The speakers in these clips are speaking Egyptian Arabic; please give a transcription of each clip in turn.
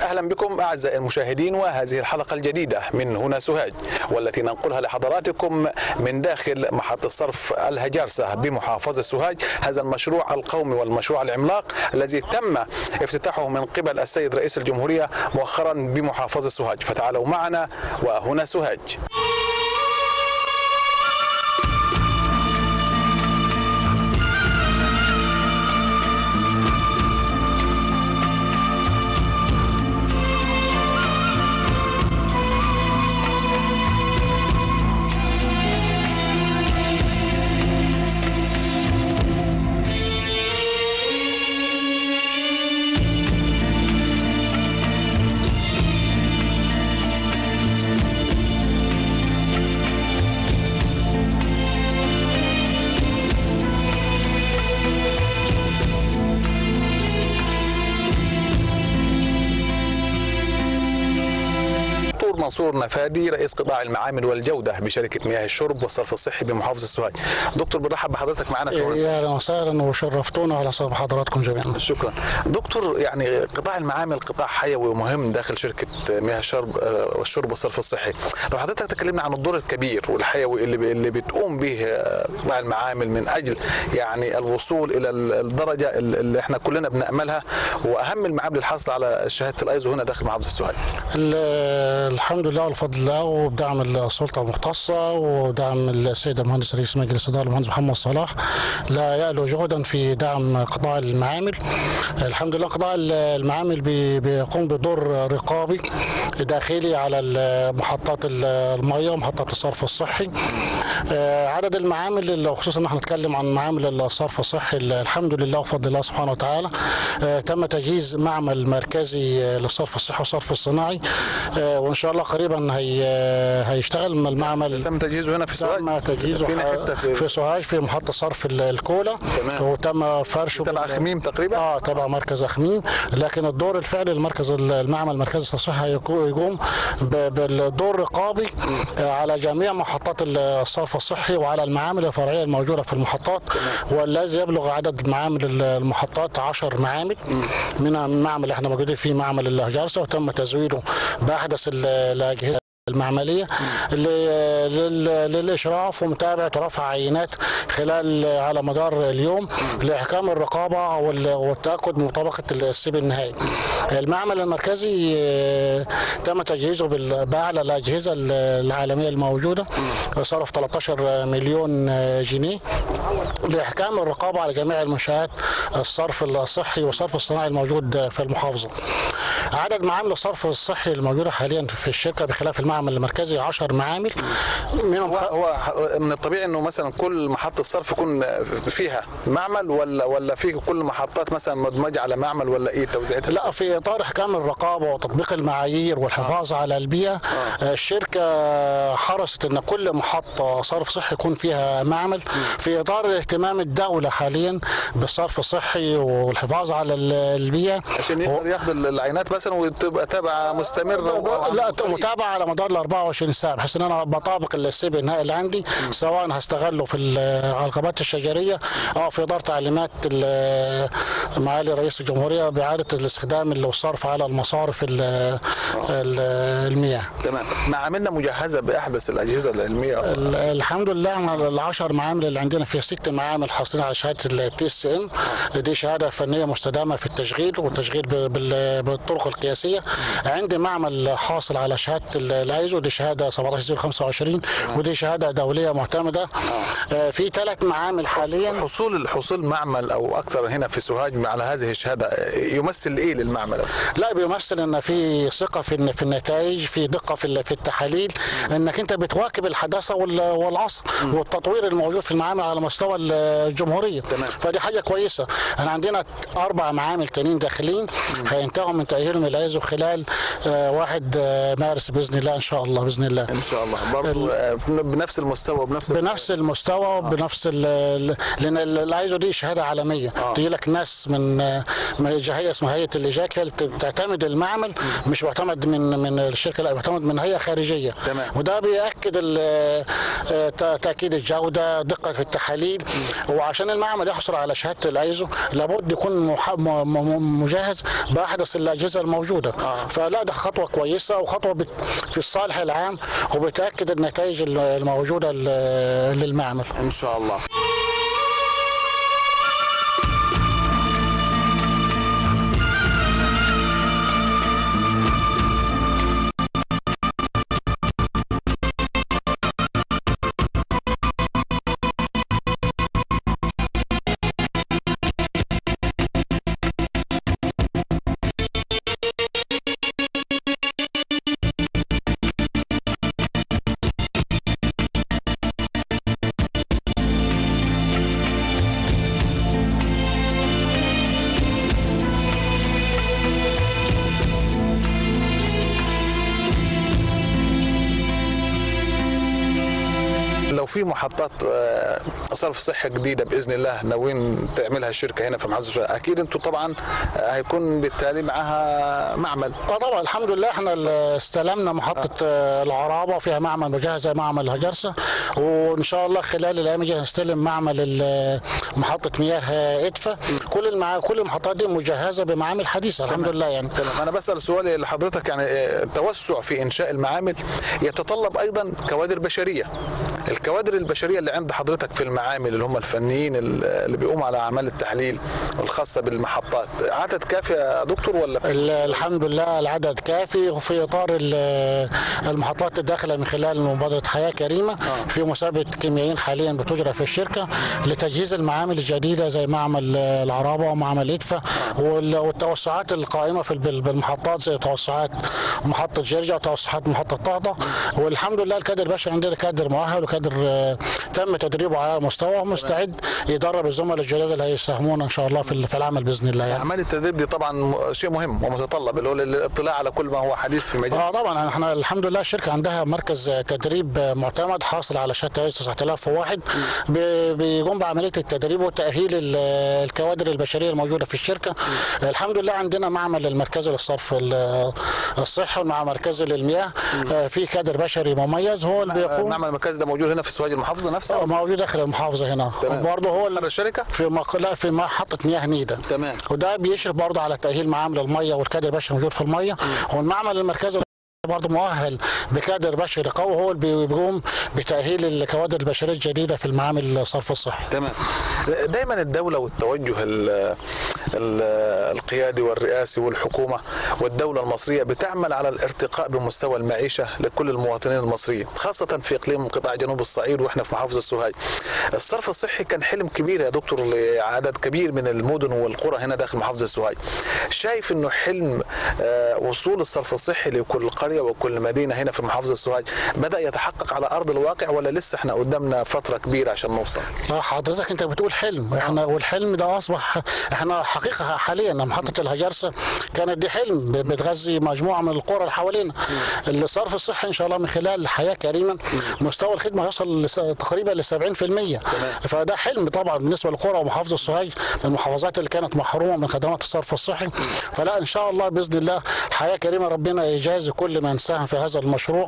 اهلا بكم اعزائي المشاهدين وهذه الحلقه الجديده من هنا سوهاج والتي ننقلها لحضراتكم من داخل محطه صرف الهجارسه بمحافظه سوهاج هذا المشروع القومي والمشروع العملاق الذي تم افتتاحه من قبل السيد رئيس الجمهوريه مؤخرا بمحافظه سوهاج فتعالوا معنا وهنا سوهاج دكتور منصور نفادي رئيس قطاع المعامل والجوده بشركه مياه الشرب والصرف الصحي بمحافظه سوهاج دكتور بنرحب بحضرتك معنا في هنا يا اهلا وسهلا وشرفتونا على صوب حضراتكم جميعا شكرا دكتور يعني قطاع المعامل قطاع حيوي ومهم داخل شركه مياه الشرب آه، والشرب والصرف الصحي لو حضرتك تكلمنا عن الدور الكبير والحيوي اللي اللي بتقوم به آه، قطاع المعامل من اجل يعني الوصول الى الدرجه اللي احنا كلنا بناملها واهم المعامل الحاصله على شهاده الايزو هنا داخل محافظه سوهاج ال- الحمد لله والفضل الله وبدعم السلطه المختصه ودعم السيد المهندس رئيس مجلس الاداره المهندس محمد صلاح لا يألو جهدا في دعم قطاع المعامل الحمد لله قطاع المعامل بي- بيقوم بدور رقابي داخلي على ال- محطات ال- الميه ومحطات الصرف الصحي آه، عدد المعامل اللي- وخصوصا نحن نتكلم عن معامل الصرف الصحي الحمد لله وفضل الله سبحانه وتعالى آه، تم تجهيز معمل مركزي آه، للصرف الصحي والصرف الصناعي آه، وان شاء الله قريبا هي هيشتغل من المعمل تم تجهيزه هنا في سوهاج تم تجهيزه فينا حته في, في سوهاج في محطه صرف ال- الكولا تمام. وتم فرشه تبع بال- خميم تقريبا اه تبع مركز اخميم لكن الدور الفعلي المركز المعمل المركزي الصحي هيكو- يقوم ب- بالدور الرقابي آه، على جميع محطات الصرف الصحي وعلى المعامل الفرعيه الموجوده في المحطات والذي يبلغ عدد معامل المحطات 10 معامل من المعمل اللي احنا موجودين فيه معمل الهجارسه وتم تزويده باحدث ال- الاجهزه المعمليه ل- لل- للاشراف ومتابعه ورفع عينات خلال على مدار اليوم لاحكام الرقابه وال- والتاكد من مطابقه السيب النهائي. المعمل المركزي آه، تم تجهيزه بال- باعلى الاجهزه ال- العالميه الموجوده صرف 13 مليون آه، جنيه لاحكام الرقابه على جميع المنشات الصرف الصحي والصرف الصناعي الموجود في المحافظه. عدد معامل الصرف الصحي الموجوده حاليا في الشركه بخلاف المعمل المركزي 10 معامل منهم هو هو من الطبيعي انه مثلا كل محطه صرف يكون فيها معمل ولا ولا في كل محطات مثلا مدمجه على معمل ولا ايه توزيعتها؟ لا في اطار احكام الرقابه وتطبيق المعايير والحفاظ على البيئه آه. الشركه حرصت ان كل محطه صرف صحي يكون فيها معمل في اطار اهتمام الدوله حاليا بالصرف الصحي والحفاظ على ال- البيئه عشان يقدر ياخد العينات مثلا وتبقى تابعه مستمره و- لا متابعه على مدار ال 24 ساعه بحيث ان انا بطابق السيب النهائي اللي عندي سواء هستغله في ال- على الغابات الشجريه او في اطار تعليمات ال- معالي رئيس الجمهوريه باعاده الاستخدام اللي والصرف على المصارف ال- ال- المياه. تمام معاملنا مجهزه باحدث الاجهزه العلميه ال- الحمد لله احنا العشر معامل اللي عندنا في ست معامل حاصلين على شهاده التي اس ام دي شهاده فنيه مستدامه في التشغيل والتشغيل ب- بال- بالطرق القياسيه عندي معمل حاصل على شهاده ال- الايزو دي شهاده 17025 ودي شهاده دوليه معتمده آه، في ثلاث معامل حاليا حصول الحصول معمل او اكثر هنا في سوهاج على هذه الشهاده يمثل ايه للمعمل؟ لا بيمثل ان في ثقه في في النتائج في دقه في ال- في التحاليل انك انت بتواكب الحداثه وال- والعصر والتطوير الموجود في المعامل على مستوى ال- الجمهوريه تمام. فدي حاجه كويسه احنا عندنا اربع معامل تانيين داخلين هينتهوا من تاهيلهم الايزو خلال آه، واحد آه، مارس باذن الله ان شاء الله باذن الله ان شاء الله برضه آه، بنفس المستوى وبنفس بنفس المستوى وبنفس ال- ال- لان ال- الايزو دي شهاده عالميه آه. تجي لك ناس من آه، من هيئه اسمها هيئه الاجاكل تعتمد المعمل مش معتمد من من الشركه لا بيعتمد من هيئه خارجيه تمام. وده بياكد ال- آه، ت- تاكيد الجوده دقه في التحاليل وعشان المعمل يحصل على شهاده الايزو لابد يكون مح- م- م- مجهز باحدث الاجهزه الموجوده فلا ده خطوه كويسه وخطوه بت- في الصالح العام وبتاكد النتائج الموجوده ل- للمعمل ان شاء الله لو في محطات آه، صرف صحي جديده باذن الله ناويين تعملها الشركه هنا في محافظه الشرق اكيد انتم طبعا آه، هيكون بالتالي معها معمل اه طبعا الحمد لله احنا ال- استلمنا محطه آه. العرابه وفيها معمل مجهز زي معمل الهجرسه وان شاء الله خلال الايام الجايه هنستلم معمل ال- محطه مياه آه، ادفا كل المع... كل المحطات دي مجهزه بمعامل حديثه الحمد لله يعني تمام انا بسال سؤالي لحضرتك يعني آه، التوسع في انشاء المعامل يتطلب ايضا كوادر بشريه الكوادر البشريه اللي عند حضرتك في المعامل اللي هم الفنيين اللي بيقوموا على اعمال التحليل الخاصه بالمحطات عدد كافي يا دكتور ولا في ال- الحمد لله العدد كافي وفي اطار ال- المحطات الداخله من خلال مبادره حياه كريمه في مسابقه كيميائيين حاليا بتجرى في الشركه لتجهيز المعامل الجديده زي معمل العرابه ومعمل ادفا وال- والتوسعات القائمه في الب- بالمحطات زي توسعات محطه جرجا وتوسعات محطه طهطه والحمد لله الكادر البشري عندنا كادر مؤهل وكادر آه، تم تدريبه على مستوى ومستعد يدرب الزملاء الجداد اللي هيساهمونا ان شاء الله في ال- في العمل باذن الله يعني. اعمال التدريب دي طبعا م- شيء مهم ومتطلب اللي هو الاطلاع على كل ما هو حديث في المجال اه طبعا احنا الحمد لله الشركه عندها مركز تدريب معتمد حاصل على شهاده ايس 9001 بي- بيقوم بعمليه التدريب وتاهيل ال- الكوادر البشريه الموجوده في الشركه الحمد لله عندنا معمل المركزي للصرف ال- الصحي ومع مركزي للمياه آه، في كادر بشري مميز هو اللي بيقوم المعمل المركزي ده موجود هنا في سوهاج المحافظه آه، نفسها موجود داخل المحافظه هنا تمام. وبرضه هو على اللي الشركه في مق... لا في محطه مياه نيده تمام وده بيشرف برضه على تاهيل معامل الميه والكادر البشري موجود في الميه والمعمل المركزي برضه مؤهل بكادر بشري قوي هو اللي بيقوم بتاهيل الكوادر البشريه الجديده في المعامل الصرف الصحي تمام دايما الدولة والتوجه ال ال القيادي والرئاسي والحكومة والدولة المصرية بتعمل على الارتقاء بمستوى المعيشة لكل المواطنين المصريين خاصة في إقليم قطاع جنوب الصعيد وإحنا في محافظة سوهاج الصرف الصحي كان حلم كبير يا دكتور لعدد كبير من المدن والقرى هنا داخل محافظة سوهاج شايف إنه حلم آه، وصول الصرف الصحي لكل قرية وكل مدينة هنا في محافظة سوهاج بدأ يتحقق على أرض الواقع ولا لسه إحنا قدامنا فترة كبيرة عشان نوصل لا حضرتك انت بتقول حلم احنا والحلم ده اصبح احنا حقيقه حاليا محطه الهجرسه كانت دي حلم ب- بتغذي مجموعه من القرى اللي حوالينا الصرف الصحي ان شاء الله من خلال حياه كريمه مستوى الخدمه هيوصل لس- تقريبا ل 70% فده حلم طبعا بالنسبه للقرى ومحافظه سوهاج من المحافظات اللي كانت محرومه من خدمات الصرف الصحي فلا ان شاء الله باذن الله حياه كريمه ربنا يجازي كل من ساهم في هذا المشروع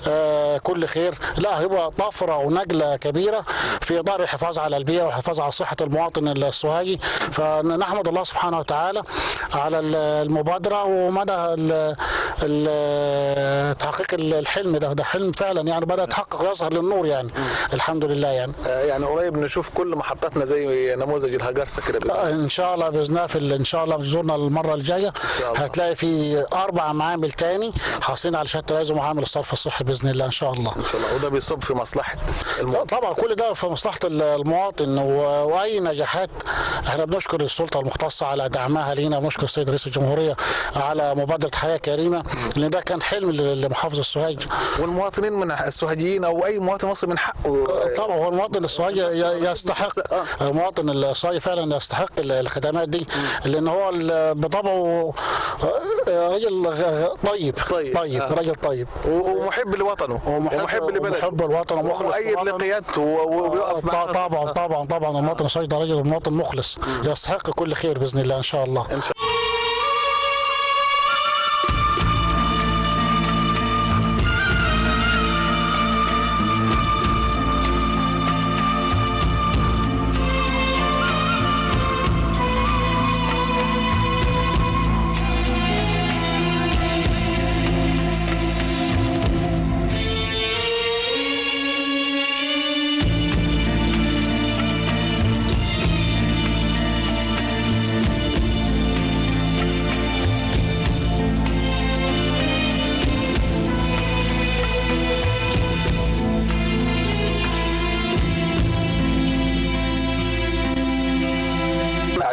آه كل خير لا هيبقى طفره ونقله كبيره في اطار الحفاظ على البيئه والحفاظ على صحه المواطن السوهاجي فنحمد الله سبحانه وتعالى على ال- المبادره ومدى ال- ال- تحقيق الحلم ده ده حلم فعلا يعني بدا يتحقق ويظهر للنور يعني الحمد لله يعني آه، يعني قريب نشوف كل محطاتنا زي نموذج الهجرسه كده بإذن الله. ان شاء الله باذن الله في ال- ان شاء الله بتزورنا المره الجايه شاء الله. هتلاقي في اربع معامل تاني حاصلين على شهاده لازم معامل الصرف الصحي باذن الله ان شاء الله ان شاء الله وده بيصب في مصلحه لا المواطن طبعا كل ده في مصلحه ال- المواطن و- واي نجاحات احنا بنشكر السلطه المختصه على دعمها لينا بنشكر السيد رئيس الجمهوريه على مبادره حياه كريمه لان ده كان حلم ل- لمحافظه السوهاج والمواطنين من السوهاجيين او اي مواطن مصري من حقه طبعا هو المواطن السوهاجي ي- يستحق المواطن السوهاجي فعلا يستحق ال- الخدمات دي لان هو ال- بطبعه آه، راجل غ- طيب طيب. طيب آه. راجل طيب و- ومحب لوطنه ومحب لبلده ومحب الوطن ومخلص ومؤيد للوطن. لقيادته و- وبيقف طبعا معاه طبعا طبعا طبعا المواطن السعودي ده راجل مواطن مخلص يستحق كل خير باذن الله ان شاء الله إن شاء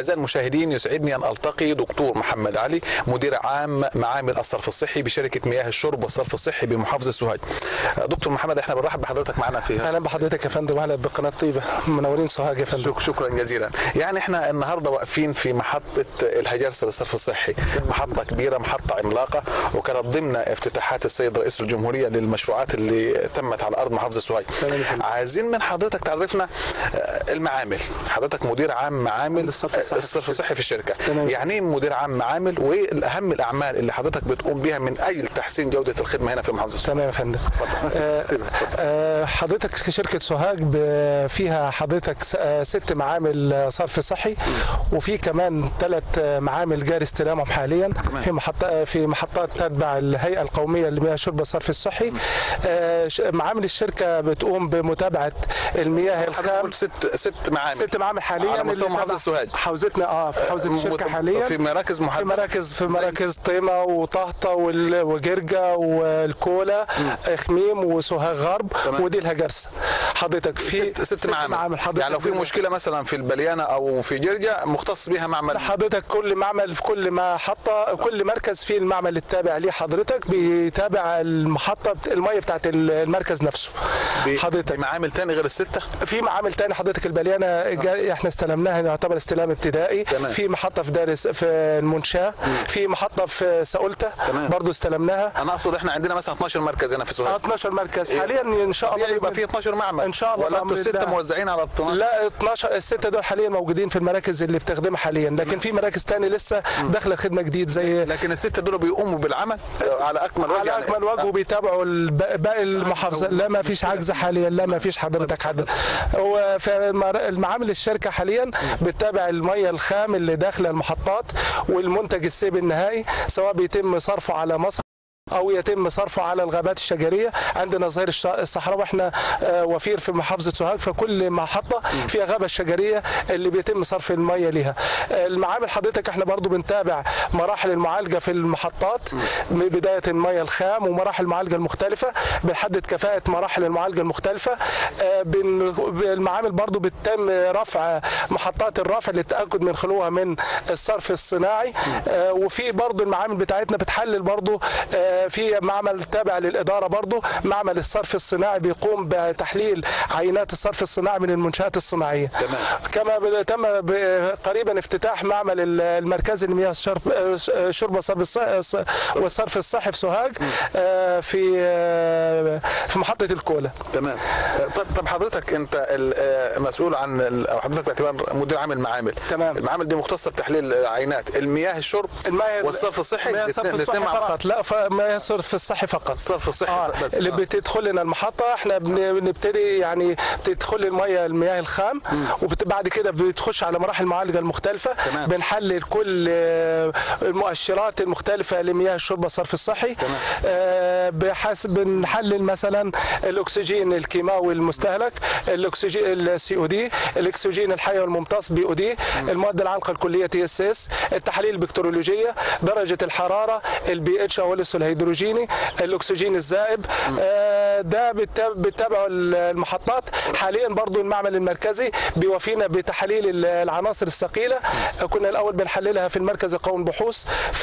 اعزائي المشاهدين يسعدني ان التقي دكتور محمد علي مدير عام معامل الصرف الصحي بشركه مياه الشرب والصرف الصحي بمحافظه سوهاج دكتور محمد احنا بنرحب بحضرتك معنا في اهلا بحضرتك يا فندم اهلا بقناه طيبه منورين سوهاج يا فندم شك- شكرا جزيلا يعني احنا النهارده واقفين في محطه الهجرسه للصرف الصحي محطه كبيره محطه عملاقه وكانت ضمن افتتاحات السيد رئيس الجمهوريه للمشروعات اللي تمت على ارض محافظه سوهاج تمام يا فندم. عايزين من حضرتك تعرفنا آه، المعامل حضرتك مدير عام معامل الصرف الصحي في الصرف الصحي في الشركه تمام. يعني ايه مدير عام معامل وايه الاهم الاعمال اللي حضرتك بتقوم بها من اجل تحسين جوده الخدمه هنا في محافظه سوهاج تمام يا فندم آه، آه، حضرتك شركه سوهاج ب- فيها حضرتك س- آه، ست معامل آه، صرف صحي وفي كمان ثلاث معامل جاري استلامهم حاليا في محطة في محطات تتبع الهيئه القوميه لمياه الشرب والصرف الصحي آه، ش- معامل الشركه بتقوم بمتابعه المياه حضرتك الخام قلت ست ست معامل ست معامل حاليا على مستوى اللي محافظة تبع سوهاج. حوزتنا اه في حوزه الشركه مت- حاليا في مراكز في محدده مراكز في زي- مراكز طيمه وطهطه وال- وجرجا والكولا خميم وسوهاج غرب تمام. ودي الهجرسه حضرتك في ست, ست معامل حضرتك يعني لو في بال- مشكله مثلا في البليانه او في جرجا مختص بها معمل حضرتك كل معمل في كل محطة كل مركز فيه المعمل التابع ليه حضرتك بيتابع المحطة بت- المية بتاعت المركز نفسه حضرتك معامل تاني غير السته في معامل تاني حضرتك البليانه جا- احنا استلمناها يعتبر استلام ابتدائي تمام. في محطه في دارس في المنشاه في محطه في ساولته تمام. برضو استلمناها انا اقصد احنا عندنا مثلا 12 مركز هنا في آه، سوهاج 12 مركز حاليا ان شاء الله طبيعي يبقى بإذن في 12 معمل إن شاء الله ولا انتوا بأمر السته الله. موزعين على 12 لا 12 الستة دول حاليا موجودين في المراكز اللي بتخدمها حاليا لكن في مراكز تاني لسه داخله خدمه جديد زي لكن السته دول بيقوموا بالعمل آه، على اكمل وجه على يعني. اكمل وجه وبيتابعوا الب- باقي المحافظه لا ما فيش عجز حاليا لا ما فيش حضرتك حد هو في المر- المعامل الشركه حاليا بتتابع الميه الخام اللي داخله المحطات والمنتج السيبي النهائي سواء بيتم صرفه على مصر او يتم صرفه على الغابات الشجريه عندنا ظهير الش- الصحراء واحنا آه، وفير في محافظه سوهاج فكل محطه فيها غابه شجريه اللي بيتم صرف الميه ليها آه، المعامل حضرتك احنا برضو بنتابع مراحل المعالجه في المحطات من بدايه الميه الخام ومراحل المعالجه المختلفه بنحدد كفاءه مراحل المعالجه المختلفه آه، بن- المعامل برضو بتتم رفع محطات الرفع للتاكد من خلوها من الصرف الصناعي آه، وفي برضو المعامل بتاعتنا بتحلل برضو آه، في معمل تابع للاداره برضو معمل الصرف الصناعي بيقوم بتحليل عينات الصرف الصناعي من المنشات الصناعيه تمام. كما ب- تم ب- قريبا افتتاح معمل ال- المركزي لمياه الشرب آه، شرب والصرف الصحي والصرف الصحي في سوهاج آه، في آه، في محطه الكولا تمام آه، طب طب حضرتك انت ال- آه، مسؤول عن ال- او حضرتك باعتبار مدير عام المعامل تمام. المعامل دي مختصه بتحليل عينات المياه الشرب المياه والصرف الصحي مياه الاتنين- الصرف الاتنين الصحي مع بعض. فقط لا ف- مياه الصرف الصحي فقط الصرف الصحي اه بس اللي آه. بتدخل لنا المحطه احنا بن- بنبتدي يعني بتدخل الميه المياه الخام وبعد كده بتخش على مراحل المعالجه المختلفه تمام. بنحلل كل آه، المؤشرات المختلفه لمياه الشرب والصرف الصحي آه، بحسب بنحلل مثلا الاكسجين الكيماوي المستهلك الاكسجين السي او دي الاكسجين الحي والممتص بي او دي المواد العالقه الكليه تي اس اس التحاليل البكتيريولوجيه درجه الحراره البي اتش او الاسو الهيدروجيني الاكسجين الزائب آه، ده بت- بتتابعه المحطات حاليا برضو المعمل المركزي بيوفينا بتحاليل ال- العناصر الثقيله كنا الاول بنحللها في المركز القومي للبحوث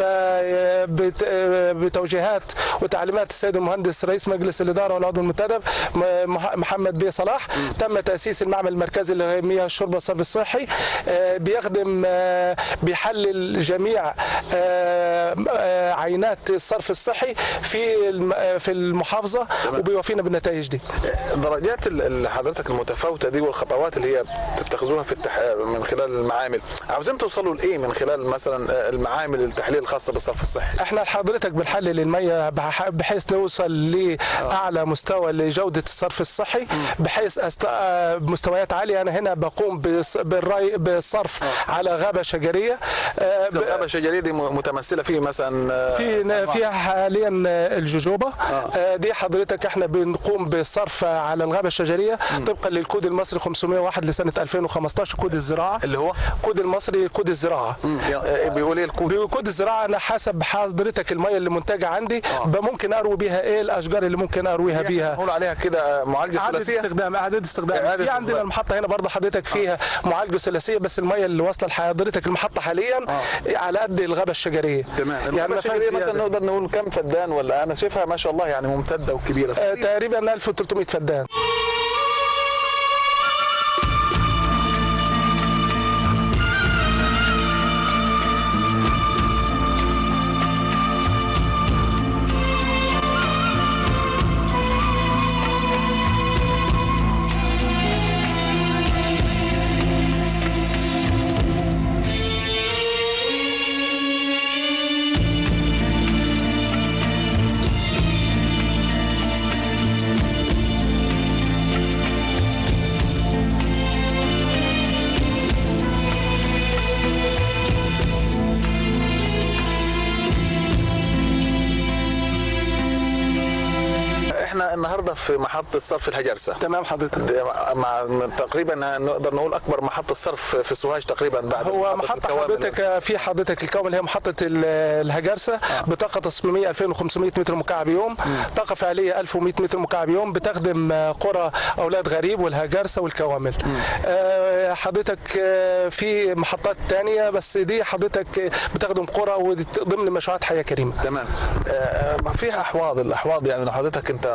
فبتوجيهات وتعليمات السيد المهندس رئيس مجلس الاداره والعضو المنتدب م- مح- محمد بيه صلاح تم تاسيس المعمل المركزي لمياه الشرب والصرف الصحي آه، بيخدم آه، بيحلل جميع آه، آه، عينات الصرف الصحي في الم- آه، في المحافظه وبيوفينا بالنتائج دي درجات ال- ال- حضرتك المتفاوته دي والخطوات اللي هي بتتخذوها في التح... من خلال المعامل عاوزين توصلوا لايه من خلال مثلا آه، المعامل التحليل الخاصه بالصرف الصحي احنا حضرتك بنحلل الميه بح- بحيث نوصل لاعلى مستوى لجوده الصرف الصحي بحيث أست... آه، بمستويات عاليه انا هنا بقوم بص- بالري بالصرف على غابه شجريه آه، ب- الغابه الشجريه دي م- متمثله في مثلا آه، في فيها حاليا آه، الجوجوبا آه، دي حضرتك احنا بنقوم بالصرف على الغابه الشجريه طبقا للكود المصري 501 لسنه 2015 كود الزراعه اللي هو كود المصري كود الزراعه يعني بيقول ايه الكود بكود الزراعه انا حسب حضرتك الميه اللي منتجه عندي ب- ممكن اروي بيها ايه الاشجار اللي ممكن ارويها بيها نقول عليها كده معالجه اعاده ثلاثيه استخدام اعاده استخدام إعادة في عندنا استخدام. المحطه هنا برضه حضرتك فيها معالجه ثلاثيه بس الميه اللي واصله لحضرتك المحطه حاليا على قد الغابه الشجريه تمام يعني ما فيهاش مثلا زيادة. نقدر نقول كم فدان ولا انا شايفها ما شاء الله يعني ممتده وكبيره آه، تقريبا 1300 فدان احنا النهارده في محطه صرف الهجرسه تمام حضرتك ده مع تقريبا نقدر نقول اكبر محطه صرف في سوهاج تقريبا بعد هو محطة الكوامل. حضرتك في حضرتك الكوم اللي هي محطة ال- الهجرسة بطاقة تصميمية 2500 متر مكعب يوم طاقة فعلية 1100 متر مكعب يوم بتخدم آه، قرى أولاد غريب والهجرسة والكوامل آه، حضرتك آه، في محطات تانية بس دي حضرتك بتخدم قرى ودي ضمن مشروعات حياة كريمة تمام آه، آه، فيها احواض الاحواض يعني لو حضرتك انت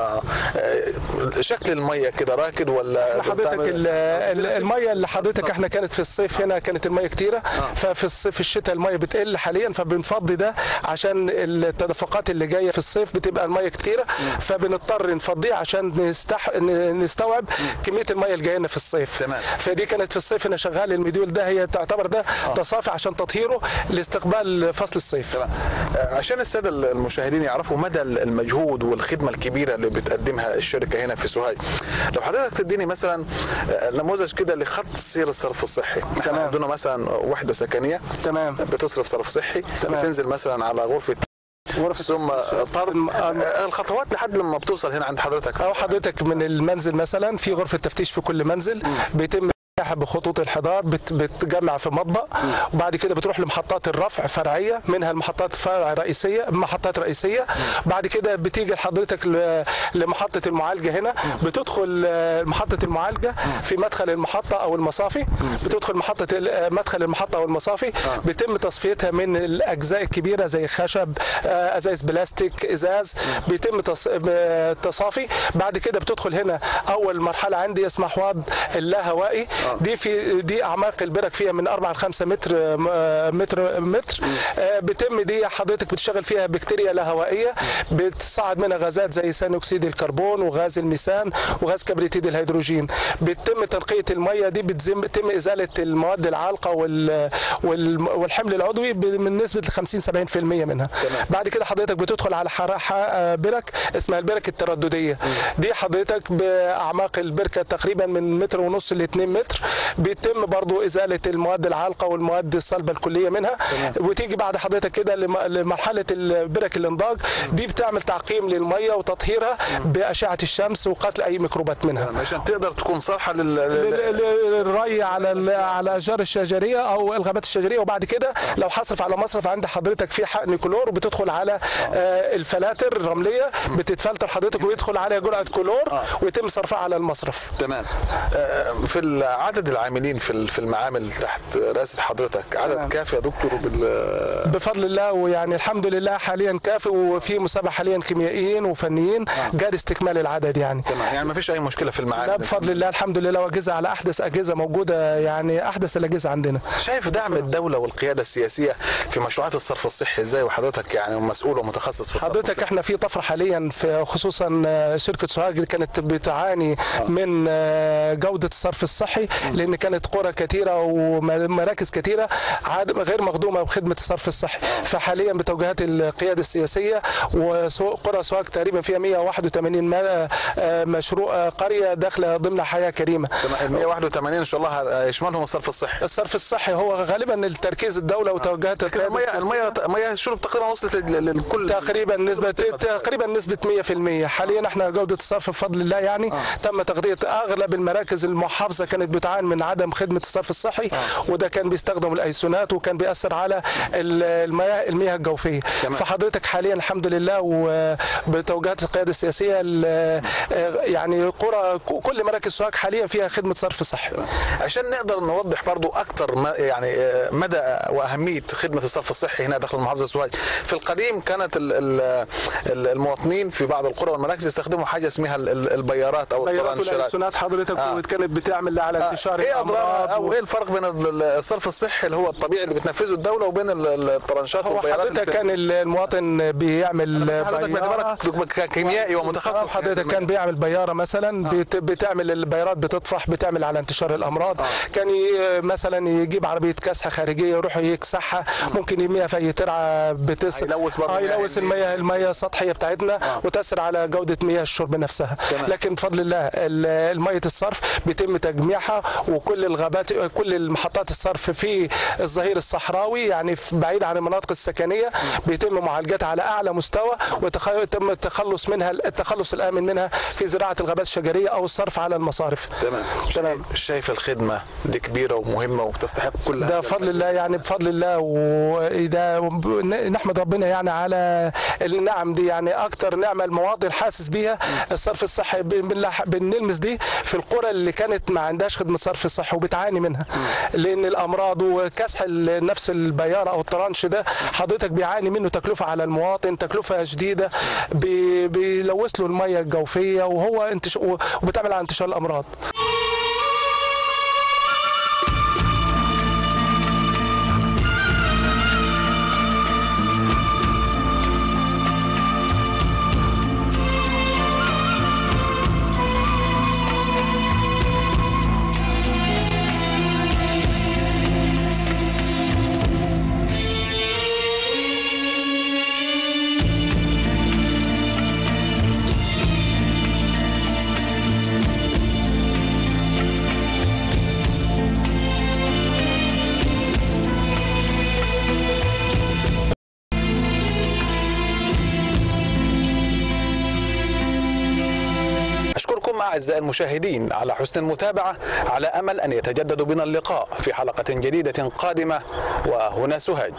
آه، شكل الميه كده راكد ولا حضرتك بتعمل- ال- ال- الميه اللي حضرتك احنا كانت في الصيف هنا كانت الميه كتيره ففي الصيف في الشتاء الميه بتقل حاليا فبنفضي ده عشان التدفقات اللي جايه في الصيف بتبقى الميه كتيره فبنضطر نفضيه عشان نستح... ن- نستوعب كميه الميه اللي جايه لنا في الصيف تمام. فدي كانت في الصيف هنا شغال المديول ده هي تعتبر ده تصافي عشان تطهيره لاستقبال فصل الصيف تمام. آه، عشان الساده المشاهدين يعرفوا مدى المجهود والخدمه الكبيره اللي بتقدمها الشركه هنا في سوهاج لو حضرتك تديني مثلا آه، نموذج كده لخط سير الصرف الصحي احنا تمام. عندنا مثلا وحده سكنيه تمام بتصرف صرف صحي تمام. بتنزل مثلا على غرفه غرفة ثم طرد الم- آه، الخطوات لحد لما بتوصل هنا عند حضرتك او حضرتك من المنزل مثلا في غرفه تفتيش في كل منزل بيتم بخطوط الحضار بت بتجمع في مطبق وبعد كده بتروح لمحطات الرفع فرعيه منها المحطات الفرع رئيسيه محطات رئيسيه بعد كده بتيجي لحضرتك ل- لمحطه المعالجه هنا بتدخل آه، محطه المعالجه في مدخل المحطه او المصافي بتدخل محطه ال- آه، مدخل المحطه او المصافي بيتم تصفيتها من الاجزاء الكبيره زي خشب آه، ازايز بلاستيك ازاز بيتم تص- ب- تصافي بعد كده بتدخل هنا اول مرحله عندي اسمها حواض اللاهوائي دي في دي اعماق البرك فيها من 4 ل 5 متر آه، متر متر آه، بتم دي حضرتك بتشتغل فيها بكتيريا لا هوائيه بتصعد منها غازات زي ثاني اكسيد الكربون وغاز الميثان وغاز كبريتيد الهيدروجين بتم تنقيه الميه دي بتزم بتم ازاله المواد العالقه وال وال- والحمل العضوي ب- من نسبه ل 50 70% منها تمام. بعد كده حضرتك بتدخل على حراحه برك اسمها البرك التردديه دي حضرتك باعماق البركه تقريبا من متر ونص ل 2 متر بيتم برضو ازاله المواد العالقه والمواد الصلبه الكليه منها وتيجي بعد حضرتك كده لم- لمرحله البرك الانضاج دي بتعمل تعقيم للميه وتطهيرها باشعه الشمس وقتل اي ميكروبات منها عشان تقدر تكون صالحه لل... ل- لل... ل- الري على ال- على الاشجار الشجريه او الغابات الشجريه وبعد كده لو حصرف على مصرف عند حضرتك في حقن كلور وبتدخل على آه، الفلاتر الرمليه بتتفلتر حضرتك ويدخل عليها جرعه كلور ويتم صرفها على المصرف تمام آه، في عدد العاملين في ال- في المعامل تحت رئاسه حضرتك عدد تمام. كافي يا دكتور بال... بفضل الله ويعني الحمد لله حاليا كافي وفي مسابقه حاليا كيميائيين وفنيين جاري استكمال العدد يعني تمام يعني ما فيش اي مشكله في لا المعامل بفضل الله الحمد لله واجهزه على احدث اجهزه موجوده يعني احدث الاجهزه عندنا شايف دعم الدوله والقياده السياسيه في مشروعات الصرف الصحي ازاي وحضرتك يعني مسؤول ومتخصص في الصرف حضرتك الصحي؟ احنا في طفره حاليا في خصوصا آه، شركه سوهاج اللي كانت بتعاني من آه، جوده الصرف الصحي لان كانت قرى كثيره ومراكز كثيره عاد غير مخدومه بخدمه الصرف الصحي فحاليا بتوجيهات القياده السياسيه وقرى سوهاج تقريبا فيها 181 ما- آه، مشروع آه، قريه داخله ضمن حياه كريمه ال 181 ان شاء الله يشملهم الصرف الصحي الصرف الصحي هو غالبا التركيز الدوله وتوجيهات القياده المياه السياسية. المياه مياه الشرب تقريبا وصلت لل- للكل تقريبا نسبة تقريبا نسبة 100% حاليا احنا جودة الصرف بفضل الله يعني آه. تم تغطية اغلب المراكز المحافظة كانت بتعاني من عدم خدمة الصرف الصحي آه. وده كان بيستخدم الايسونات وكان بيأثر على ال- المياه المياه الجوفية تمام. فحضرتك حاليا الحمد لله وبتوجيهات القيادة السياسية ال- يعني قرى كل مراكز سوهاج حاليا فيها خدمة صرف صحي عشان نقدر نوضح برضو اكتر ما يعني آه، مدى واهميه خدمه الصرف الصحي هنا داخل محافظه سوهاج في القديم كانت ال- ال- ال- المواطنين في بعض القرى والمراكز يستخدموا حاجه اسمها ال- ال- البيارات او بيارات الطرنشات والايسونات حضرتك آه. كانت بتعمل على انتشار ايه اضرار الامراض او ايه الفرق بين ال- الصرف الصحي اللي هو الطبيعي اللي بتنفذه الدوله وبين ال- ال- الطرنشات هو والبيارات اللي حضرتك بت- كان المواطن بيعمل حضرتك بيارة. باعتبارك كيميائي ومتخصص حضرتك كان بيعمل بياره مثلا بت- بتعمل البيارات بتطفح بتعمل على انتشار الامراض كان ي- مثلا يجيب عربيه كسحه خارجيه يروح يكسحها ممكن يرميها في اي ترعه بتس هيلوث برضه آه، المياه يلوث اللي- المياه المياه السطحيه بتاعتنا وتاثر على جوده مياه الشرب نفسها تمام. لكن بفضل الله ال- الميه الصرف بيتم تجميعها وكل الغابات كل المحطات الصرف في الظهير الصحراوي يعني في- بعيد عن المناطق السكنيه بيتم معالجتها على اعلى مستوى ويتم التخلص منها التخلص الامن منها في زراعه الغابات الشجريه او الصرف على المصارف تمام تمام. شايف الخدمه دي كبيره ومهمه وتستحق كل ده هذا بفضل الله يعني بفضل الله وده نحمد ربنا يعني على النعم دي يعني اكتر نعمه المواطن حاسس بيها الصرف الصحي بن- بنلح- بنلمس دي في القرى اللي كانت ما عندهاش خدمه صرف صحي وبتعاني منها لان الامراض وكسح ال- نفس البياره او الطرنش ده حضرتك بيعاني منه تكلفه على المواطن تكلفه شديده بي- بيلوث له الميه الجوفيه وهو انتش وبتعمل على انتشار الامراض أشكركم أعزائي المشاهدين على حسن المتابعة على أمل أن يتجدد بنا اللقاء في حلقة جديدة قادمة وهنا سهاج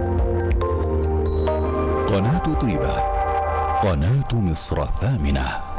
قناة طيبة قناة مصر الثامنة